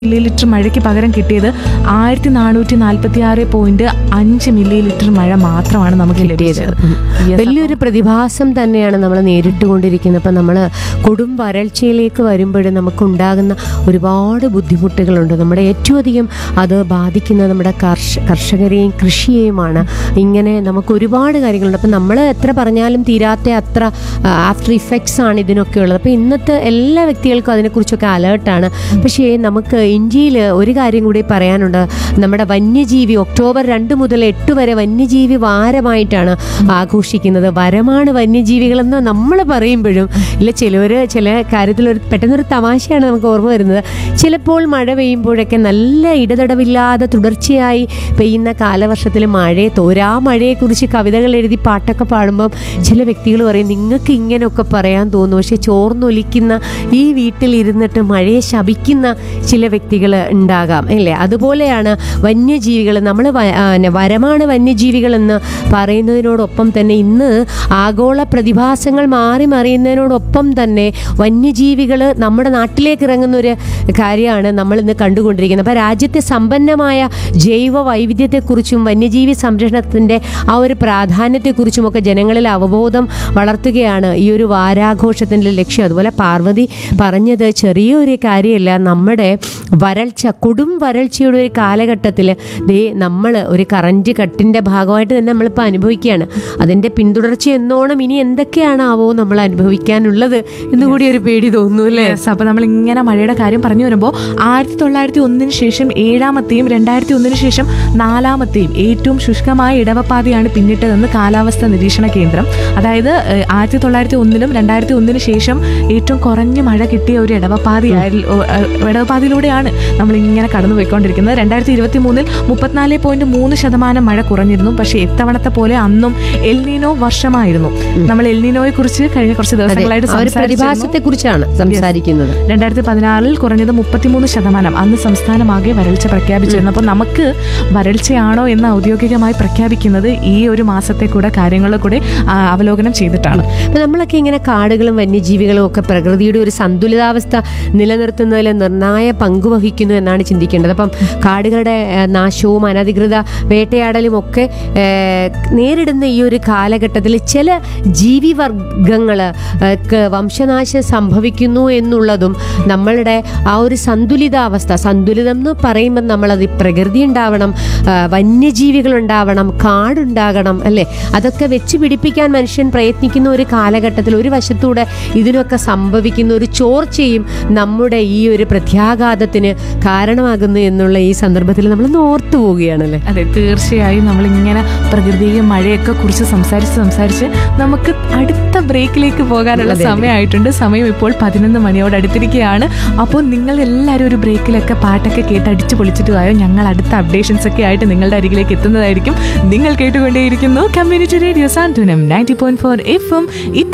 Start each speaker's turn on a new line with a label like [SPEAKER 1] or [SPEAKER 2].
[SPEAKER 1] Milli litre മഴയ്ക്ക് പകരം കിട്ടിയത് ആയിരത്തി നാനൂറ്റി നാൽപ്പത്തി ആറ് പോയിന്റ് അഞ്ച് മില്ലി ലിറ്റർ മഴ മാത്രമാണ് നമുക്ക് ലഭിച്ചത് Yes,
[SPEAKER 2] വലിയൊരു പ്രതിഭാസം തന്നെയാണ് നമ്മൾ നേരിട്ടുകൊണ്ടിരിക്കുന്നത് അപ്പം നമ്മൾ കൊടും വരൾച്ചയിലേക്ക് വരുമ്പോഴും നമുക്കുണ്ടാകുന്ന ഒരുപാട് ബുദ്ധിമുട്ടുകളുണ്ട് നമ്മുടെ ഏറ്റവും അധികം അത് ബാധിക്കുന്നത് നമ്മുടെ കർഷ കർഷകരെയും കൃഷിയെയുമാണ് ഇങ്ങനെ നമുക്ക് ഒരുപാട് കാര്യങ്ങളുണ്ട് അപ്പം നമ്മൾ എത്ര പറഞ്ഞാലും തീരാത്ത അത്ര ആഫ്റ്റർ ഇഫക്ട്സ് ആണ് ഇതിനൊക്കെ ഉള്ളത് അപ്പോൾ ഇന്നത്തെ എല്ലാ വ്യക്തികൾക്കും അതിനെക്കുറിച്ചൊക്കെ അലേർട്ടാണ് പക്ഷേ നമുക്ക് ഇന്ത്യയിൽ ഒരു കാര്യം കൂടി പറയാനുണ്ട് നമ്മുടെ വന്യജീവി ഒക്ടോബർ രണ്ട് മുതൽ എട്ട് വരെ വന്യജീവി വാരമായിട്ടാണ് ആഘോഷിക്കുന്നത് വരമാണ് വന്യജീവികളെന്ന് നമ്മൾ പറയുമ്പോഴും ഇല്ല ചിലവർ ചില കാര്യത്തിൽ ഒരു പെട്ടെന്നൊരു തമാശയാണ് നമുക്ക് ഓർമ്മ വരുന്നത് ചിലപ്പോൾ മഴ പെയ്യുമ്പോഴൊക്കെ നല്ല ഇടതടവില്ലാതെ തുടർച്ചയായി പെയ്യുന്ന കാലവർഷത്തിൽ മഴയെ തോരാ മഴയെക്കുറിച്ച് കവിതകൾ എഴുതി പാട്ടൊക്കെ പാടുമ്പം ചില വ്യക്തികൾ പറയും നിങ്ങൾക്ക് ഇങ്ങനെയൊക്കെ പറയാൻ തോന്നും പക്ഷെ ചോർന്നൊലിക്കുന്ന ഈ വീട്ടിൽ ഇരുന്നിട്ട് മഴയെ ശപിക്കുന്ന ചില വ്യക്തികൾ ഉണ്ടാകാം അല്ലേ അതുപോലെയാണ് വന്യജീവികൾ നമ്മൾ വരമാണ് വന്യജീവികൾ എന്ന് പറയുന്നതിനോടൊപ്പം തന്നെ ഇന്ന് ആഗോള പ്രതിഭാസങ്ങൾ മാറി മറിയുന്നതിനോടൊപ്പം തന്നെ വന്യജീവികൾ നമ്മുടെ നാട്ടിലേക്ക് ഇറങ്ങുന്ന ഒരു കാര്യമാണ് നമ്മൾ ഇന്ന് കണ്ടുകൊണ്ടിരിക്കുന്നത് അപ്പോൾ രാജ്യത്തെ സമ്പന്നമായ ജൈവ വൈവിധ്യത്തെക്കുറിച്ചും വന്യജീവി സംരക്ഷണത്തിൻ്റെ ആ ഒരു പ്രാധാന്യത്തെക്കുറിച്ചുമൊക്കെ ജനങ്ങളിൽ അവബോധം വളർത്തുകയാണ് ഈ ഒരു വാരാഘോഷത്തിൻ്റെ ലക്ഷ്യം അതുപോലെ പാർവതി പറഞ്ഞത് ചെറിയൊരു കാര്യമല്ല നമ്മുടെ വരൾച്ച കൊടും വരൾച്ചയുടെ ഒരു കാലഘട്ടത്തിൽ ദേ നമ്മൾ ഒരു കറൻറ്റ് കട്ടിൻ്റെ ഭാഗമായിട്ട് തന്നെ നമ്മളിപ്പോൾ അനുഭവിക്കുകയാണ് അതിൻ്റെ പിന്തുടർച്ച എന്നോണം ഇനി എന്തൊക്കെയാണാവോ നമ്മൾ അനുഭവിക്കാനുള്ളത് എന്നുകൂടി ഒരു പേടി തോന്നുന്നു അല്ലേ
[SPEAKER 1] Yes, അപ്പൊ നമ്മൾ ഇങ്ങനെ മഴയുടെ കാര്യം പറഞ്ഞു വരുമ്പോൾ ആയിരത്തി തൊള്ളായിരത്തി ഒന്നിന് ശേഷം ഏഴാമത്തെയും രണ്ടായിരത്തി ഒന്നിന് ശേഷം നാലാമത്തെയും ഏറ്റവും ശുഷ്കമായ ഇടവപ്പാതയാണ് പിന്നിട്ടതെന്ന് കാലാവസ്ഥ നിരീക്ഷണ കേന്ദ്രം അതായത് ഏഹ്, ആയിരത്തി തൊള്ളായിരത്തി ഒന്നിലും രണ്ടായിരത്തി ഒന്നിന് ശേഷം ഏറ്റവും കുറഞ്ഞ മഴ കിട്ടിയ ഒരു ഇടവപ്പാതയായി ഇടവപ്പാതയിലൂടെയാണ് നമ്മൾ ഇങ്ങനെ കടന്നു പോയിക്കൊണ്ടിരിക്കുന്നത് രണ്ടായിരത്തി ഇരുപത്തി മൂന്നിൽ മുപ്പത്തിനാല് പോയിന്റ് മൂന്ന് ശതമാനം മഴ കുറഞ്ഞിരുന്നു പക്ഷേ ഇത്തവണത്തെ പോലെ അന്നും എൽനീനോ വർഷമായിരുന്നു നമ്മൾ എൽനീനോയെ കുറിച്ച് കഴിഞ്ഞ കുറച്ച്
[SPEAKER 2] അതെ,
[SPEAKER 1] ദിവസങ്ങളായിട്ട്
[SPEAKER 2] ആ ഒരു
[SPEAKER 1] സംസാരിച്ചിരുന്നു.
[SPEAKER 2] പ്രതിഭാസത്തെ കുറിച്ചാണ് സംസാരിക്കുന്നത്
[SPEAKER 1] രണ്ടായിരത്തി പതിനാറിൽ കുറഞ്ഞത് മുപ്പത്തിമൂന്ന് ശതമാനം അന്ന് സംസ്ഥാനമാകെ വരൾച്ച പ്രഖ്യാപിച്ചിരുന്നു അപ്പോൾ നമുക്ക് വരൾച്ചയാണോ എന്ന് ഔദ്യോഗികമായി പ്രഖ്യാപിക്കുന്നത് ഈ ഒരു മാസത്തെ കൂടെ കാര്യങ്ങളെ കൂടെ ആ, അവലോകനം ചെയ്തിട്ടാണ്
[SPEAKER 2] അപ്പൊ നമ്മളൊക്കെ ഇങ്ങനെ കാടുകളും വന്യജീവികളും ഒക്കെ പ്രകൃതിയുടെ ഒരു സന്തുലിതാവസ്ഥ നിലനിർത്തുന്നതിൽ നിർണായ പങ്ക് വഹിക്കുന്നു എന്നാണ് ചിന്തിക്കേണ്ടത് അപ്പം കാടുകളുടെ ഏഹ്, നാശവും അനധികൃത വേട്ടയാടലും ഒക്കെ ഏഹ്, നേരിടുന്ന ഈ ഒരു കാലഘട്ടത്തിൽ ചില ജീവിവർഗങ്ങൾ വംശനാശം സംഭവിക്കുന്നു എന്നുള്ളതും നമ്മളുടെ ആ ഒരു സന്തുലിതാവസ്ഥ സന്തുലിതം എന്ന് പറയുമ്പോൾ നമ്മളത് പ്രകൃതി ഉണ്ടാവണം ആ, വന്യജീവികൾ ഉണ്ടാവണം കാടുണ്ടാകണം അല്ലേ അതൊക്കെ വെച്ച് പിടിപ്പിക്കാൻ മനുഷ്യൻ പ്രയത്നിക്കുന്ന ഒരു കാലഘട്ടത്തിൽ ഒരു വശത്തൂടെ ഇതിനൊക്കെ സംഭവിക്കുന്ന ഒരു ചോർച്ചയും നമ്മുടെ ഈ ഒരു പ്രത്യാഘാതത്തിന് കാരണമാകുന്നു എന്നുള്ള ഈ സന്ദർഭത്തിൽ നമ്മൾ ഓർത്തു പോവുകയാണല്ലേ
[SPEAKER 1] അതെ തീർച്ചയായും നമ്മൾ ഇങ്ങനെ പ്രകൃതിയെയും മഴയൊക്കെ കുറിച്ച് സംസാരിച്ച് സംസാരിച്ച് നമുക്ക് അടുത്ത ബ്രേക്കിലേക്ക് പോകാനുള്ള
[SPEAKER 2] അതെ, അതെ.
[SPEAKER 1] സമയമായിട്ടുണ്ട് സമയം ഇപ്പോൾ പതിനൊന്ന് മണിയോട് അടുത്തിരിക്കുകയാണ് അപ്പോൾ നിങ്ങൾ എല്ലാവരും ഒരു ബ്രേക്കിലൊക്കെ പാട്ടൊക്കെ കേട്ട് അടിച്ച് പൊളിച്ചിട്ട് പോയോ ഞങ്ങൾ അടുത്ത അപ്ഡേഷൻസ് ഒക്കെ ആയിട്ട് നിങ്ങളുടെ അരികിലേക്ക് എത്തുന്നതായിരിക്കും നിങ്ങൾ കേട്ടുകൊണ്ടേയിരിക്കുന്നു community radio Santhwanam ninety point four F M